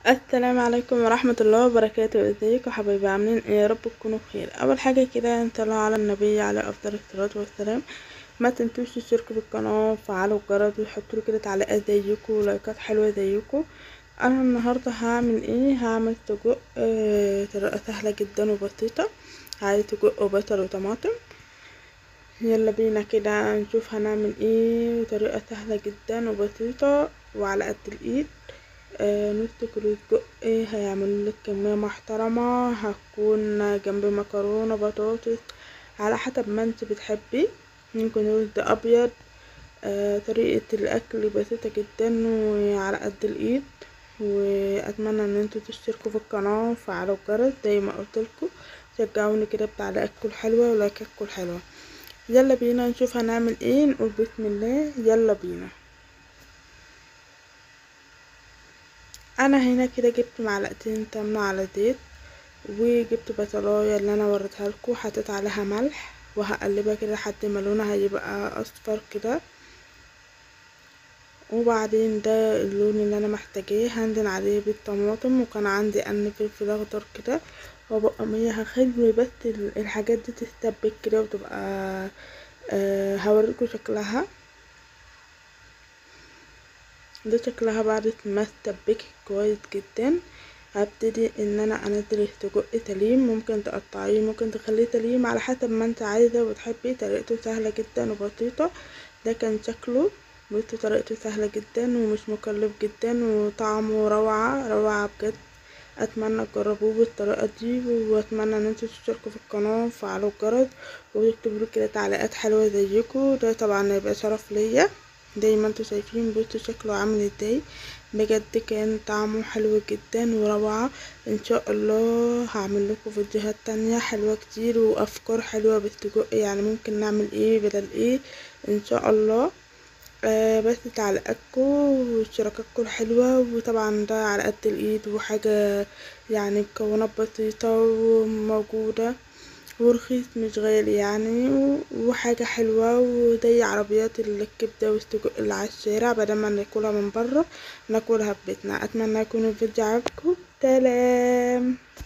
السلام عليكم ورحمة الله وبركاته ازيكم حبايبي عاملين ايه يا رب تكونوا بخير اول حاجة كده نصلوا على النبي على افضل الصلاة والسلام ما تنسوش تشتركوا بالقناة وفعلوا الجرس وحطوا لي كده تعليقات زيكم ولايكات حلوة زيكم انا النهاردة هعمل ايه هعمل سجق آه، طريقة سهلة جدا وبسيطة عايز سجق وبصل وطماطم يلا بينا كده نشوف هنعمل ايه طريقة سهلة جدا وبسيطة وعلى قد الايد آه، نص كيلو سجق هيعمل لك كمية محترمة هتكون جنب مكرونة بطاطس على حسب ما انت بتحبي ممكن رز ابيض آه، طريقة الاكل بسيطة جدا وعلى قد الايد واتمنى ان انتوا تشتركوا في القناة وفعلوا الجرس زي ما قلتلكوا شجعوني كده بتعليقاتكم الحلوة ولايكاتكم الحلوة يلا بينا نشوف هنعمل ايه نقول بسم الله يلا بينا انا هنا كده جبت معلقتين سمنه على زيت وجبت بصلايه اللي انا وريتها لكم حطيت عليها ملح وهقلبها كده لحد ما لونها هيبقى اصفر كده وبعدين ده اللون اللي انا محتاجاه هنزل عليه بالطماطم وكان عندي قرن فلفل اخضر كده وبقى مية هخلي بس الحاجات دي تستبك كده وتبقى أه هوريكم شكلها ده شكلها بعد ما استبكت كويس جدا هبتدي ان انا انزل السجق سليم ممكن تقطعيه ممكن تخليه سليم على حسب ما انت عايزه وتحبي طريقته سهله جدا وبسيطه ده كان شكله بصوا طريقته سهله جدا ومش مكلف جدا وطعمه روعه روعه بجد اتمنى تجربوه بالطريقه دي واتمنى ان انتوا تشتركوا في القناه وفعلوا الجرس وتكتبوا لي كده تعليقات حلوه زيكم ده طبعا هيبقى شرف ليا زي ما انتوا شايفين بصوا شكله عامل ازاي بجد كان طعمه حلو جدا وروعة ان شاء الله هعمل لكم فيديوهات تانية حلوة كتير وافكار حلوة بالسجق يعني ممكن نعمل ايه بدل ايه ان شاء الله آه بس تعليقاتكم واشتراكاتكم الحلوة وطبعا ده على قد الايد وحاجة يعني مكونات بسيطة وموجودة ورخيص مش غالي يعني وحاجة حلوة وزي عربيات الكبدة والسجق اللي على الشارع بدل ما ناكلها من برا ناكلها في بيتنا اتمنى يكون الفيديو عجبكم سلام